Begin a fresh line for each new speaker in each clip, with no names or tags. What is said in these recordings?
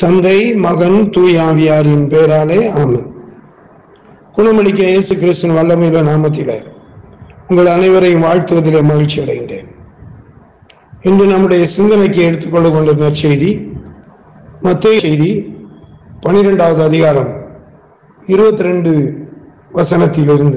தந்தை மகன் தூயாவியாரின் பேராலே ஆமென் குணமளிக்க இயேசு கிறிஸ்துவின் வல்லமையில நாமத்தில உங்கள் அனைவரையும் வாழ்த்துவதிலே மகிழ்ச்சி அடைகின்றேன் இன்று நம்முடைய சிந்தனைக்கு எடுத்துக்கொள்ள கொண்டிருந்த செய்தி மத்திய செய்தி பனிரெண்டாவது அதிகாரம் இருபத்தி ரெண்டு வசனத்திலிருந்து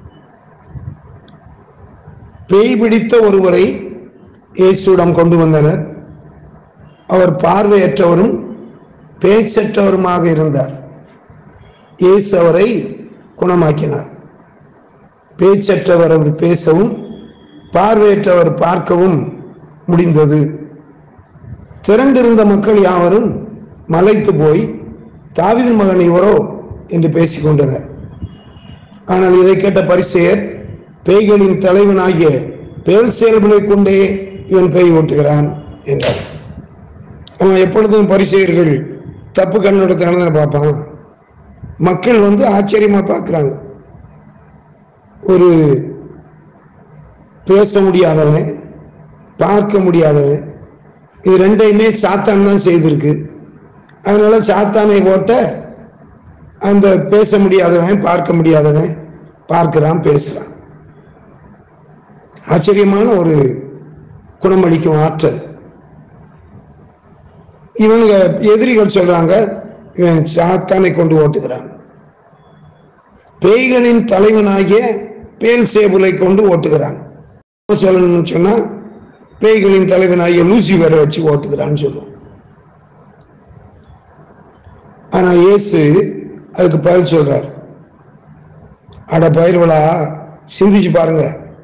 பேய் பிடித்த ஒருவரை இயேசுவிடம் கொண்டு வந்தனர் அவர் பார்வையற்றவரும் பேச்சற்றவருமாக இருந்தார் இயேசு அவரை குணமாக்கினார் பேச்சற்றவர் அவர் பேசவும் பார்வையற்றவர் பார்க்கவும் முடிந்தது திரண்டிருந்த மக்கள் யாவரும் மலைத்து போய் தாவிதின் மகன் இவரோ என்று பேசிக்கொண்டனர் ஆனால் இதை கேட்ட பரிசெயர் பேய்களின் தலைவனாகிய பேல் செயல்களை கொண்டே இவன் பேய் ஓட்டுகிறான் என்றார் அவன் எப்பொழுதும் பரிசெயர்கள் தப்பு கண்ணோட்டத்தினால பார்ப்பான் மக்கள் வந்து ஆச்சரியமா பார்க்குறாங்க ஒரு பேச முடியாதவன் பார்க்க முடியாதவன் இது ரெண்டையுமே சாத்தான் தான் செய்திருக்கு அதனால சாத்தானை ஓட்ட அந்த பேச முடியாதவன் பார்க்க முடியாதவன் பார்க்கிறான் பேசுறான் ஆச்சரியமான ஒரு குணமளிக்கும் ஆற்றல் இவனுங்க எதிரிகள் சொல்றாங்க இவன் சாத்தானை கொண்டு ஓட்டுகிறான் பேய்களின் தலைவனாகிய பேல் சேபுலை கொண்டு ஓட்டுகிறான் சொல்லணும்னு சொன்னா பேய்களின் தலைவனாகிய லூசிபரை வச்சு ஓட்டுகிறான்னு சொல்லுவோம் ஆனா இயேசு அதுக்கு பதில் சொல்றார் அட பயிர்வலா சிந்திச்சு பாருங்க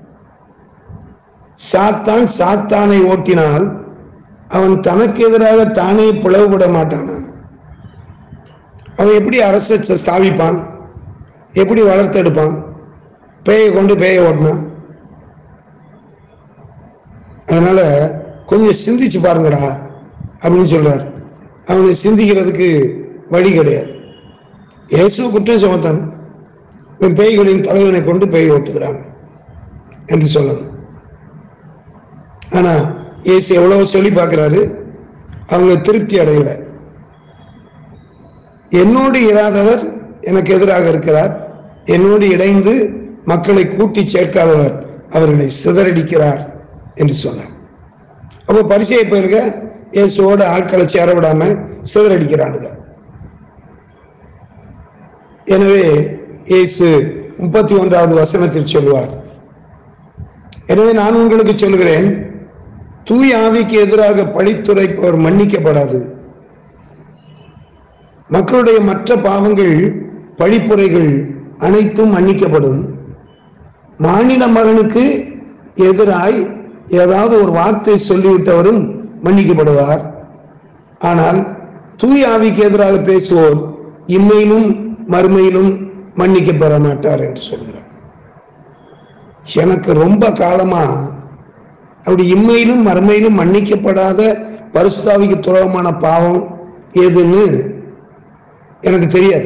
சாத்தான் சாத்தானை ஓட்டினால் அவன் தனக்கு எதிராக தானே பிளவுபட மாட்டானா அவன் எப்படி அரசை ஸ்தாபிப்பான் எப்படி வளர்த்தெடுப்பான் பேயை கொண்டு பேயை ஓட்டினான் அதனால கொஞ்சம் சிந்திச்சு பாருங்கடா அப்படின்னு சொல்றார் அவனை சிந்திக்கிறதுக்கு வழி கிடையாது இயேசு குற்றம் சுமத்தான் இவன் பேய்களின் தலைவனை கொண்டு பேய் ஓட்டுகிறான் என்று சொல்லணும் ஆனா இயேசு எவ்வளவு சொல்லி பார்க்கிறாரு அவங்க திருப்தி அடையல என்னோடு இராதவர் எனக்கு எதிராக இருக்கிறார் என்னோடு இணைந்து மக்களை கூட்டி சேர்க்காதவர் அவர்களை சிதறடிக்கிறார் என்று சொன்னார் அப்போ பரிசையை போயிருக்க இயேசுவோட ஆட்களை சேர விடாம சிதறடிக்கிறானுங்க எனவே இயேசு முப்பத்தி ஒன்றாவது வசனத்தில் சொல்லுவார் எனவே நான் உங்களுக்கு சொல்கிறேன் தூய் ஆவிக்கு எதிராக பழித்துரைப்பவர் மன்னிக்கப்படாது மக்களுடைய மற்ற பாவங்கள் பழிப்புரைகள் அனைத்தும் மன்னிக்கப்படும் மானிட மகனுக்கு எதிராய் ஏதாவது ஒரு வார்த்தை சொல்லிவிட்டவரும் மன்னிக்கப்படுவார் ஆனால் தூய் ஆவிக்கு எதிராக பேசுவோர் இம்மையிலும் மறுமையிலும் மன்னிக்கப்பெற மாட்டார் என்று சொல்கிறார் எனக்கு ரொம்ப காலமா அப்படி இம்மையிலும் மறுமையிலும் மன்னிக்கப்படாத பரிசுத்தாவிக்கு துரோகமான பாவம் எதுன்னு எனக்கு தெரியாது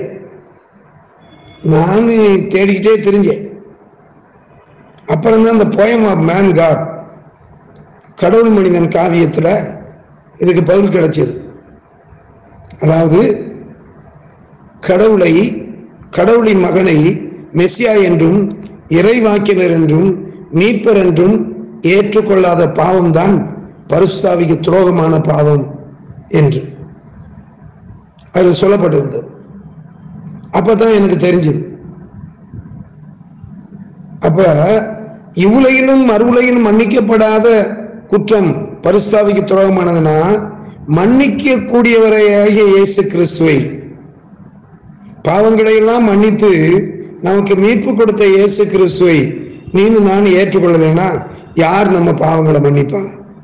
நான் தேடிக்கிட்டே தெரிஞ்சேன் அப்புறம் தான் இந்த போயம் ஆஃப் மேன் காட் கடவுள் மனிதன் காவியத்தில் இதுக்கு பதில் கிடைச்சது அதாவது கடவுளை கடவுளின் மகனை மெஸ்ஸியா என்றும் இறைவாக்கினர் என்றும் மீட்பர் என்றும் ஏற்றுக்கொள்ளாத பாவம்தான் பரிசுத்தாவிக்கு துரோகமான பாவம் என்று அது சொல்லப்பட்டிருந்தது அப்பதான் எனக்கு தெரிஞ்சது அப்ப இவ்வுலகிலும் மறுவுலகிலும் மன்னிக்கப்படாத குற்றம் பரிசுத்தாவிக்கு துரோகமானதுன்னா மன்னிக்க கூடியவரையாகிய இயேசு கிறிஸ்துவை பாவங்களை எல்லாம் மன்னித்து நமக்கு மீட்பு கொடுத்த இயேசு கிறிஸ்துவை நீனு நான் ஏற்றுக்கொள்ளலைன்னா யார் நம்ம பாவங்களை மன்னிப்பா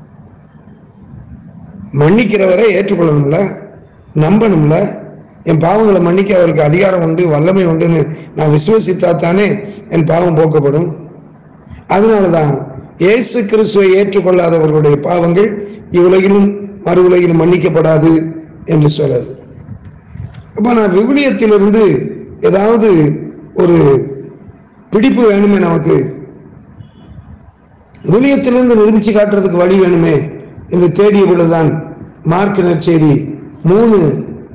மன்னிக்கிறவரை ஏற்றுக்கொள்ளணும்ல நம்பணும்ல என் பாவங்களை மன்னிக்க அவருக்கு அதிகாரம் உண்டு வல்லமை உண்டுன்னு நான் விசுவசித்தா தானே என் பாவம் போக்கப்படும் அதனாலதான் இயேசு கிறிஸ்துவை ஏற்றுக்கொள்ளாதவர்களுடைய பாவங்கள் இவ்வுலகிலும் மறு உலகிலும் மன்னிக்கப்படாது என்று சொல்லுது அப்ப நான் விவிலியத்திலிருந்து ஏதாவது ஒரு பிடிப்பு வேணுமே நமக்கு விவிலியத்திலிருந்து நிரூபிச்சு காட்டுறதுக்கு வழி வேணுமே என்று தேடிய பொழுதுதான் மார்க் நற்செய்தி மூணு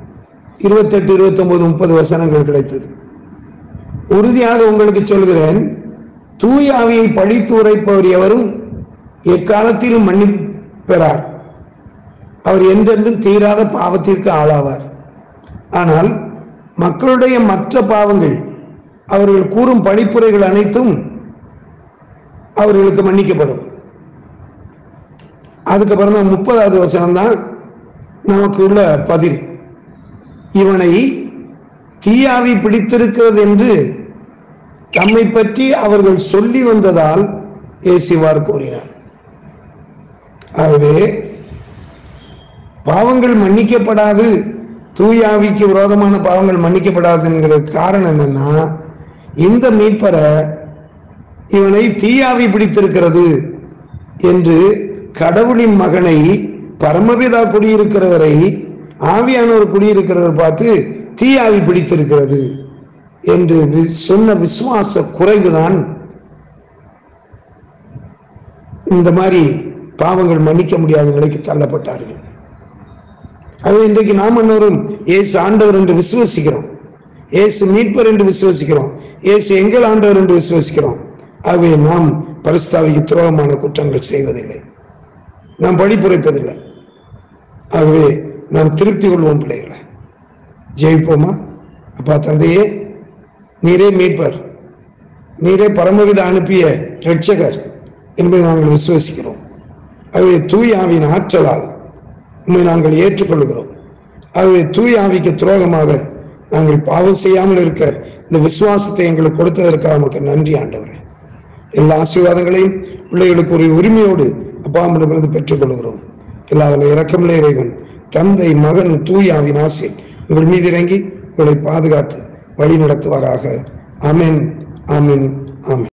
இருபத்தெட்டு இருபத்தொன்பது முப்பது வசனங்கள் கிடைத்தது உறுதியாக உங்களுக்கு சொல்கிறேன் தூய ஆவியை பழித்து உரைப்பவர் எவரும் எக்காலத்திலும் மன்னிப்பு பெறார் அவர் என்றென்றும் தீராத பாவத்திற்கு ஆளாவார் ஆனால் மக்களுடைய மற்ற பாவங்கள் அவர்கள் கூறும் பழிப்புரைகள் அனைத்தும் அவர்களுக்கு மன்னிக்கப்படும் அதுக்கப்புறம் தான் முப்பதாவது வசனம் தான் நமக்கு உள்ள பதில் இவனை தீயாவி பிடித்திருக்கிறது என்று தம்மை பற்றி அவர்கள் சொல்லி வந்ததால் இயேசுவார் கூறினார் ஆகவே பாவங்கள் மன்னிக்கப்படாது தூயாவிக்கு விரோதமான பாவங்கள் மன்னிக்கப்படாது என்கிற காரணம் என்னன்னா இந்த மீட்பரை இவனை தீயாவி பிடித்திருக்கிறது என்று கடவுளின் மகனை பரமபிதா குடியிருக்கிறவரை ஆவியானவர் குடியிருக்கிறவர் பார்த்து தீயாவி பிடித்திருக்கிறது என்று வி- சொன்ன விசுவாச குறைவுதான் இந்த மாதிரி பாவங்கள் மன்னிக்க முடியாத நிலைக்கு தள்ளப்பட்டார்கள் அது இன்றைக்கு நாம் அன்னோரும் இயேசு ஆண்டவர் என்று விசுவசிக்கிறோம் இயேசு மீட்பர் என்று விசுவசிக்கிறோம் இயேசு எங்கள் ஆண்டவர் என்று விசுவசிக்கிறோம் ஆகவே நாம் பரிஸ்தாவிக்கு துரோகமான குற்றங்கள் செய்வதில்லை நாம் படிப்புரைப்பதில்லை ஆகவே நாம் திருப்தி கொள்வோம் பிள்ளைகளை ஜெயிப்போமா அப்பா தந்தையே நீரே மீட்பர் நீரே பரமவித அனுப்பிய இரட்சகர் என்பதை நாங்கள் விசுவசிக்கிறோம் ஆகவே தூய ஆவியின் ஆற்றலால் உண்மை நாங்கள் ஏற்றுக்கொள்கிறோம் ஆகவே தூய ஆவிக்கு துரோகமாக நாங்கள் பாவம் செய்யாமல் இருக்க இந்த விசுவாசத்தை எங்களுக்கு கொடுத்ததற்காக நமக்கு நன்றி ஆண்டவரே எல்லா ஆசீர்வாதங்களையும் பிள்ளைகளுக்கு ஒரு உரிமையோடு அப்பாமிடமிருந்து பெற்றுக்கொள்கிறோம் எல்லா வல்ல இரக்கமுள்ள இறைவன் தந்தை மகன் தூய ஆவின் ஆசை உங்கள் மீது இறங்கி உங்களை பாதுகாத்து வழி நடத்துவாராக ஆமென் ஆமென் ஆமென்